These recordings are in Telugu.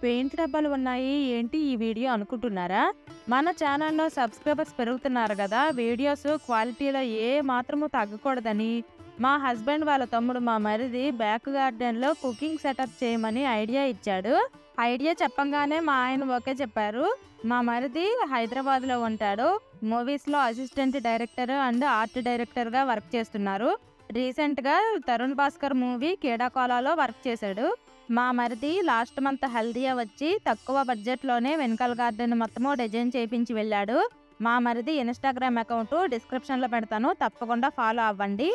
పెయింట్ డబ్బాలు ఉన్నాయి ఏంటి ఈ వీడియో అనుకుంటున్నారా మన ఛానల్లో సబ్స్క్రైబర్స్ పెరుగుతున్నారు కదా వీడియోస్ క్వాలిటీలో ఏ మాత్రము తగ్గకూడదని మా హస్బెండ్ వాళ్ళ తమ్ముడు మా మరిది బ్యాక్ గార్డెన్లో కుకింగ్ సెటప్ చేయమని ఐడియా ఇచ్చాడు ఐడియా చెప్పంగానే మా ఆయన ఓకే చెప్పారు మా మరిది హైదరాబాద్లో ఉంటాడు మూవీస్లో అసిస్టెంట్ డైరెక్టర్ అండ్ ఆర్ట్ డైరెక్టర్గా వర్క్ చేస్తున్నారు రీసెంట్గా తరుణ్ భాస్కర్ మూవీ కేడాకోలాలో వర్క్ చేశాడు మా మరిది లాస్ట్ మంత్ హల్దియా వచ్చి తక్కువ బడ్జెట్లోనే వెనకాల గార్డెన్ మొత్తము డిజైన్ చేయించి వెళ్ళాడు మా మరిది ఇన్స్టాగ్రామ్ అకౌంట్ డిస్క్రిప్షన్లో పెడతాను తప్పకుండా ఫాలో అవ్వండి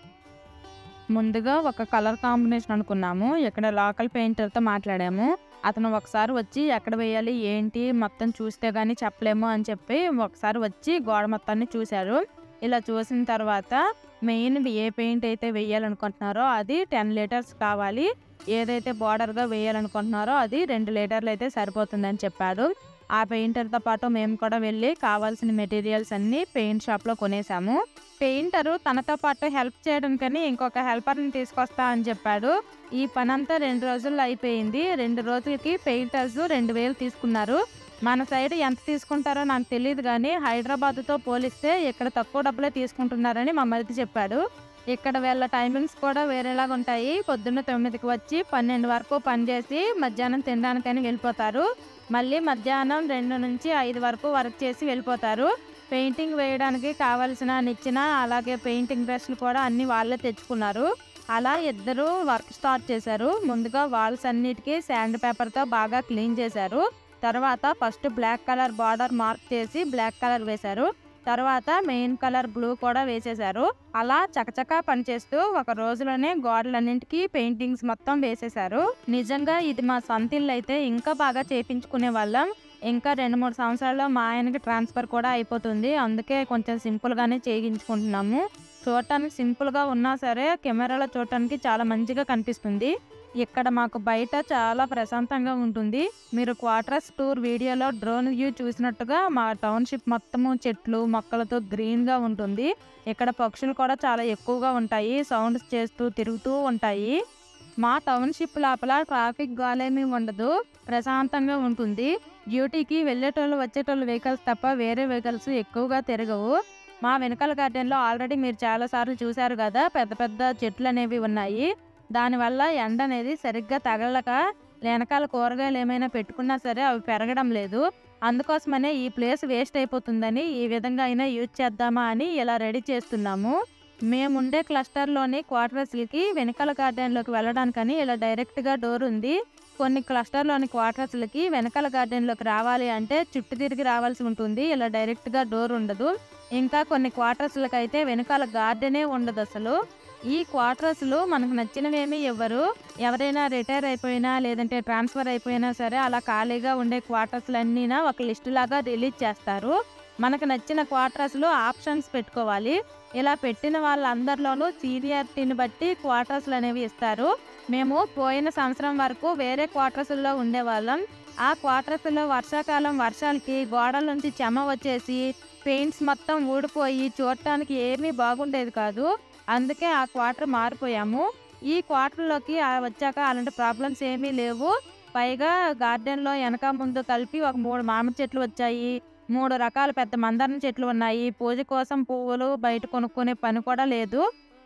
ముందుగా ఒక కలర్ కాంబినేషన్ అనుకున్నాము ఇక్కడ లోకల్ పెయింటర్తో మాట్లాడాము అతను ఒకసారి వచ్చి ఎక్కడ వేయాలి ఏంటి మొత్తం చూస్తే కానీ చెప్పలేము అని చెప్పి ఒకసారి వచ్చి గోడ మొత్తాన్ని చూశారు ఇలా చూసిన తర్వాత మెయిన్ ఏ పెయింట్ అయితే వేయాలనుకుంటున్నారో అది టెన్ లీటర్స్ కావాలి ఏదైతే బార్డర్గా వేయాలనుకుంటున్నారో అది రెండు లీటర్లు అయితే సరిపోతుందని చెప్పాడు ఆ పెయింటర్తో పాటు మేము కూడా వెళ్ళి కావాల్సిన మెటీరియల్స్ అన్నీ పెయింట్ షాప్లో కొనేసాము పెయింటరు తనతో పాటు హెల్ప్ చేయడానికని ఇంకొక హెల్పర్ని తీసుకొస్తా అని చెప్పాడు ఈ పని అంతా రెండు రోజుల్లో అయిపోయింది రెండు రోజులకి పెయింటర్స్ రెండు వేలు తీసుకున్నారు మన సైడ్ ఎంత తీసుకుంటారో నాకు తెలియదు కానీ హైదరాబాద్తో పోలిస్తే ఇక్కడ తక్కువ డబ్బులే తీసుకుంటున్నారని మా మరిది చెప్పాడు ఇక్కడ వీళ్ళ టైమింగ్స్ కూడా వేరేలాగా ఉంటాయి పొద్దున్న తొమ్మిదికి వచ్చి పన్నెండు వరకు పనిచేసి మధ్యాహ్నం తినడానికని వెళ్ళిపోతారు మళ్ళీ మధ్యాహ్నం రెండు నుంచి ఐదు వరకు వర్క్ చేసి వెళ్ళిపోతారు పెయింటింగ్ వేయడానికి కావలసిన నిచ్చిన అలాగే పెయింటింగ్ బ్రష్లు కూడా అన్ని వాళ్ళే తెచ్చుకున్నారు అలా ఇద్దరు వర్క్ స్టార్ట్ చేశారు ముందుగా వాల్స్ అన్నిటికీ శాండ్ పేపర్తో బాగా క్లీన్ చేశారు తర్వాత first black colour border mark చేసి బ్లాక్ కలర్ వేశారు తర్వాత మెయిన్ కలర్ బ్లూ కూడా వేసేశారు అలా చకచకా పనిచేస్తూ ఒక రోజులోనే గోడలన్నింటికి పెయింటింగ్స్ మొత్తం వేసేశారు నిజంగా ఇది మా సొంత ఇల్లు అయితే ఇంకా బాగా చేపించుకునే వాళ్ళం ఇంకా రెండు మూడు సంవత్సరాల్లో మా ఆయనకి ట్రాన్స్ఫర్ కూడా అయిపోతుంది అందుకే కొంచెం సింపుల్గానే చేయించుకుంటున్నాము చూడటానికి సింపుల్గా ఉన్నా సరే కెమెరాలో చూడటానికి చాలా మంచిగా కనిపిస్తుంది ఇక్కడ మాకు బయట చాలా ప్రశాంతంగా ఉంటుంది మీరు క్వార్టర్స్ టూర్ వీడియోలో డ్రోన్ వ్యూ చూసినట్టుగా మా టౌన్షిప్ మొత్తము చెట్లు మొక్కలతో గ్రీన్గా ఉంటుంది ఇక్కడ పక్షులు కూడా చాలా ఎక్కువగా ఉంటాయి సౌండ్స్ చేస్తూ తిరుగుతూ ఉంటాయి మా టౌన్షిప్ లోపల ట్రాఫిక్ గాలేమీ ఉండదు ప్రశాంతంగా ఉంటుంది డ్యూటీకి వెళ్ళేటోళ్ళు వచ్చేటోళ్ళు వెహికల్స్ తప్ప వేరే వెహికల్స్ ఎక్కువగా తిరగవు మా వెనకాల గార్డెన్లో ఆల్రెడీ మీరు చాలాసార్లు చూశారు కదా పెద్ద పెద్ద చెట్లు అనేవి ఉన్నాయి దానివల్ల ఎండ అనేది సరిగ్గా తగలక వెనకాల కూరగాయలు ఏమైనా పెట్టుకున్నా సరే అవి పెరగడం లేదు అందుకోసమనే ఈ ప్లేస్ వేస్ట్ అయిపోతుందని ఈ విధంగా అయినా యూజ్ చేద్దామా అని ఇలా రెడీ చేస్తున్నాము మేముండే క్లస్టర్లోని క్వార్టర్స్లకి వెనకాల గార్డెన్లోకి వెళ్ళడానికని ఇలా డైరెక్ట్గా డోర్ ఉంది కొన్ని క్లస్టర్లోని క్వార్టర్స్లకి వెనకాల గార్డెన్లోకి రావాలి అంటే చుట్టూ తిరిగి రావాల్సి ఉంటుంది ఇలా డైరెక్ట్గా డోర్ ఉండదు ఇంకా కొన్ని క్వార్టర్స్లకు అయితే వెనకాల గార్డెనే ఉండదు అసలు ఈ క్వార్టర్స్లు మనకు నచ్చినవేమీ ఇవ్వరు ఎవరైనా రిటైర్ అయిపోయినా లేదంటే ట్రాన్స్ఫర్ అయిపోయినా సరే అలా ఖాళీగా ఉండే క్వార్టర్స్లు అన్నీనా ఒక లిస్ట్ లాగా రిలీజ్ చేస్తారు మనకు నచ్చిన క్వార్టర్స్లో ఆప్షన్స్ పెట్టుకోవాలి ఇలా పెట్టిన వాళ్ళందరిలోనూ సీనియారిటీని బట్టి క్వార్టర్స్లు అనేవి ఇస్తారు మేము పోయిన సంవత్సరం వరకు వేరే క్వార్టర్స్లో ఉండేవాళ్ళం ఆ క్వార్టర్స్లో వర్షాకాలం వర్షాలకి గోడల నుంచి చెమ వచ్చేసి పెయింట్స్ మొత్తం ఊడిపోయి చూడటానికి ఏమీ బాగుండేది కాదు అందుకే ఆ క్వార్టర్ మారిపోయాము ఈ క్వార్టర్లోకి వచ్చాక అలాంటి ప్రాబ్లమ్స్ ఏమీ లేవు పైగా గార్డెన్లో వెనక ముందు కలిపి ఒక మూడు మామిడి చెట్లు వచ్చాయి మూడు రకాల పెద్ద మందారం చెట్లు ఉన్నాయి పూజ కోసం పువ్వులు బయట కొనుక్కునే పని కూడా లేదు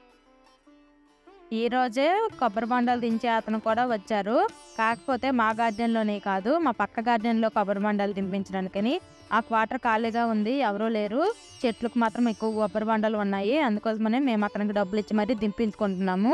ఈ రోజే కొబ్బరి బండాలు దించే అతను కూడా వచ్చారు కాకపోతే మా గార్డెన్లోనే కాదు మా పక్క గార్డెన్లో కొబ్బరి బండాలు దింపించడానికని ఆ క్వార్టర్ ఖాళీగా ఉంది ఎవరూ లేరు చెట్లకు మాత్రం ఎక్కువ కొబ్బరి బండాలు ఉన్నాయి అందుకోసమనే మేము అతనికి డబ్బులు ఇచ్చి మరీ దింపించుకుంటున్నాము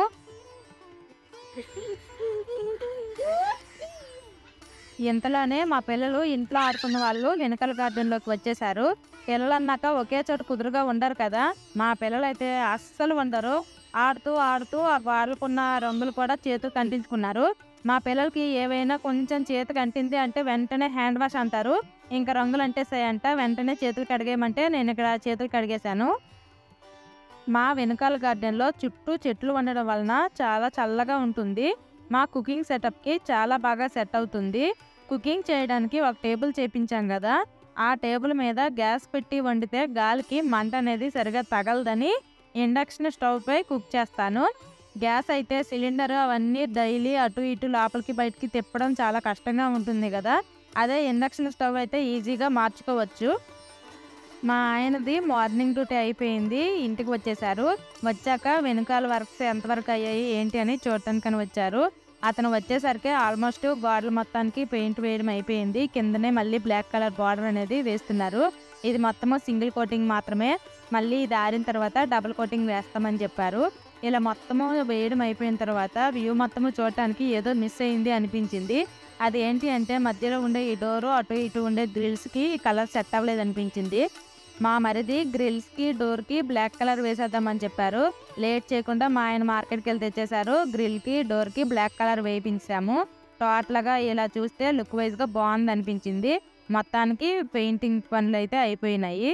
ఇంతలోనే మా పిల్లలు ఇంట్లో ఆడుకున్న వాళ్ళు వెనకాల గార్డెన్లోకి వచ్చేసారు పిల్లలు అన్నాక ఒకే చోట కుదురుగా ఉండరు కదా మా పిల్లలు అయితే అస్సలు ఉండరు ఆడుతూ ఆడుతూ ఆ వాళ్ళకున్న రంగులు కూడా చేతికి అంటించుకున్నారు మా పిల్లలకి ఏవైనా కొంచెం చేతికి అంటింది అంటే వెంటనే హ్యాండ్ వాష్ అంటారు ఇంకా రంగులు అంటేసాయంట వెంటనే చేతులు కడిగేయమంటే నేను ఇక్కడ చేతులు కడిగేశాను మా వెనకాల గార్డెన్లో చుట్టూ చెట్లు ఉండడం వలన చాలా చల్లగా ఉంటుంది మా కుకింగ్ సెటప్కి చాలా బాగా సెట్ అవుతుంది కుకింగ్ చేయడానికి ఒక టేబుల్ చేపించాం కదా ఆ టేబుల్ మీద గ్యాస్ పెట్టి వండితే గాలికి మంట అనేది సరిగా తగలదని ఇండక్షన్ స్టవ్ పై కుక్ చేస్తాను గ్యాస్ అయితే సిలిండర్ అవన్నీ డైలీ అటు ఇటు లోపలికి బయటికి తిప్పడం చాలా కష్టంగా ఉంటుంది కదా అదే ఇండక్షన్ స్టవ్ అయితే ఈజీగా మార్చుకోవచ్చు మా ఆయనది మార్నింగ్ డ్యూటీ అయిపోయింది ఇంటికి వచ్చేసారు వచ్చాక వెనకాల వర్క్స్ ఎంతవరకు అయ్యాయి ఏంటి అని చూడటానికని వచ్చారు అతను వచ్చేసరికి ఆల్మోస్ట్ గోడల మొత్తానికి పెయింట్ వేయడం అయిపోయింది కిందనే మళ్ళీ బ్లాక్ కలర్ బార్డర్ అనేది వేస్తున్నారు ఇది మొత్తము సింగిల్ కోటింగ్ మాత్రమే మళ్ళీ ఇది ఆరిన తర్వాత డబుల్ కోటింగ్ వేస్తామని చెప్పారు ఇలా మొత్తము వేయడం అయిపోయిన తర్వాత వ్యూ మొత్తము చూడటానికి ఏదో మిస్ అయింది అనిపించింది అది ఏంటి అంటే మధ్యలో ఉండే ఈ డోరు అటు ఇటు ఉండే గ్రిల్స్కి కలర్ సెట్ అవ్వలేదు అనిపించింది మా మరిది గ్రిల్స్కి డోర్కి బ్లాక్ కలర్ వేసేద్దామని చెప్పారు లేట్ చేయకుండా మా ఆయన మార్కెట్కి వెళ్ళి తెచ్చేశారు గ్రిల్కి డోర్కి బ్లాక్ కలర్ వేయించాము టోటల్గా ఇలా చూస్తే లుక్ వైజ్గా బాగుంది అనిపించింది మొత్తానికి పెయింటింగ్ పనులు అయితే అయిపోయినాయి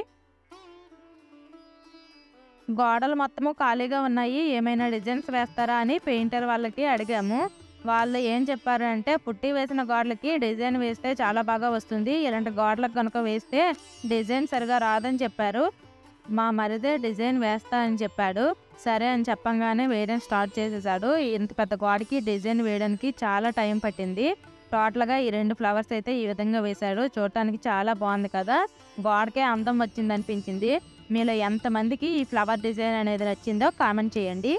గోడలు మొత్తము ఖాళీగా ఉన్నాయి ఏమైనా డిజైన్స్ వేస్తారా అని పెయింటర్ వాళ్ళకి అడిగాము వాళ్ళు ఏం చెప్పారు అంటే పుట్టి వేసిన గోడలకి డిజైన్ వేస్తే చాలా బాగా వస్తుంది ఇలాంటి గోడలకు కనుక వేస్తే డిజైన్ సరిగా రాదని చెప్పారు మా మరిదే డిజైన్ వేస్తా అని చెప్పాడు సరే అని చెప్పంగానే వేయడం స్టార్ట్ చేసేసాడు ఇంత పెద్ద గోడకి డిజైన్ వేయడానికి చాలా టైం పట్టింది టోటల్గా ఈ రెండు ఫ్లవర్స్ అయితే ఈ విధంగా వేశాడు చూడటానికి చాలా బాగుంది కదా గోడకే అందం వచ్చింది అనిపించింది మీలో ఎంతమందికి ఈ ఫ్లవర్ డిజైన్ అనేది నచ్చిందో కామెంట్ చేయండి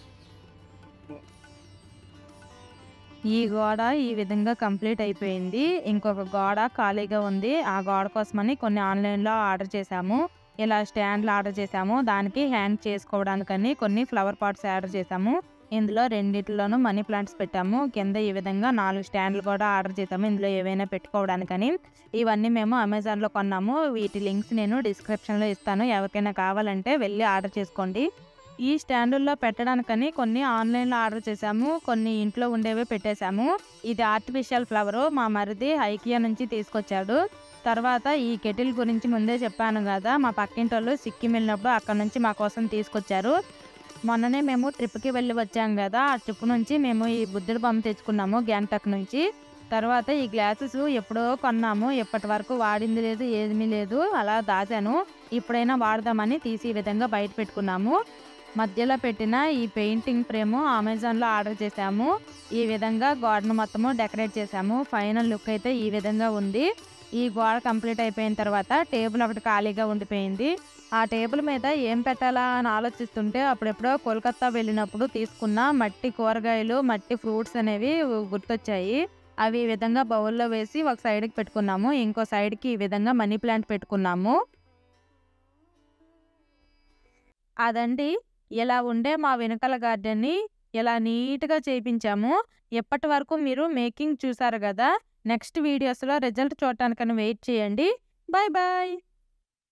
ఈ గోడ ఈ విధంగా కంప్లీట్ అయిపోయింది ఇంకొక గోడ ఖాళీగా ఉంది ఆ గోడ కోసమని కొన్ని ఆన్లైన్లో ఆర్డర్ చేశాము ఇలా స్టాండ్లు ఆర్డర్ చేశాము దానికి హ్యాంగ్ చేసుకోవడానికని కొన్ని ఫ్లవర్ పాట్స్ ఆర్డర్ చేశాము ఇందులో రెండిట్లోనూ మనీ ప్లాంట్స్ పెట్టాము కింద ఈ విధంగా నాలుగు స్టాండ్లు కూడా ఆర్డర్ చేసాము ఇందులో ఏవైనా పెట్టుకోవడానికని ఇవన్నీ మేము అమెజాన్లో కొన్నాము వీటి లింక్స్ నేను డిస్క్రిప్షన్లో ఇస్తాను ఎవరికైనా కావాలంటే వెళ్ళి ఆర్డర్ చేసుకోండి ఈ స్టాండుల్లో పెట్టడానికని కొన్ని ఆన్లైన్లో ఆర్డర్ చేసాము కొన్ని ఇంట్లో ఉండేవే పెట్టేశాము ఇది ఆర్టిఫిషియల్ ఫ్లవర్ మా మరిది ఐకియా నుంచి తీసుకొచ్చాడు తర్వాత ఈ కెటిల్ గురించి ముందే చెప్పాను కదా మా పక్కింటి వాళ్ళు సిక్కిం వెళ్ళినప్పుడు అక్కడ నుంచి మా కోసం తీసుకొచ్చారు మొన్ననే మేము ట్రిప్కి వెళ్ళి వచ్చాం కదా ఆ ట్రిప్ నుంచి మేము ఈ బుద్ధుడి బొమ్మ తెచ్చుకున్నాము గ్యాంటక్ నుంచి తర్వాత ఈ గ్లాసెస్ ఎప్పుడో కొన్నాము ఇప్పటి వరకు వాడింది లేదు ఏమీ లేదు అలా దాచాను ఇప్పుడైనా వాడదామని తీసి ఈ విధంగా బయట పెట్టుకున్నాము మధ్యలో పెట్టిన ఈ పెయింటింగ్ ఫ్రేమ్ అమెజాన్లో ఆర్డర్ చేసాము ఈ విధంగా గోడను మొత్తము డెకరేట్ చేసాము ఫైనల్ లుక్ అయితే ఈ విధంగా ఉంది ఈ గోడ కంప్లీట్ అయిపోయిన తర్వాత టేబుల్ ఒకటి ఖాళీగా ఉండిపోయింది ఆ టేబుల్ మీద ఏం పెట్టాలా అని ఆలోచిస్తుంటే అప్పుడెప్పుడో కోల్కతా వెళ్ళినప్పుడు తీసుకున్న మట్టి కూరగాయలు మట్టి ఫ్రూట్స్ అనేవి గుర్తొచ్చాయి అవి ఈ విధంగా బౌల్లో వేసి ఒక సైడ్కి పెట్టుకున్నాము ఇంకో సైడ్కి ఈ విధంగా మనీ ప్లాంట్ పెట్టుకున్నాము అదండి ఇలా ఉండే మా వెనకాల గార్డెన్ని ఇలా నీట్గా చేయించాము ఎప్పటి వరకు మీరు మేకింగ్ చూసారు కదా నెక్స్ట్ వీడియోస్లో రిజల్ట్ చూడటానికని వెయిట్ చేయండి బాయ్ బాయ్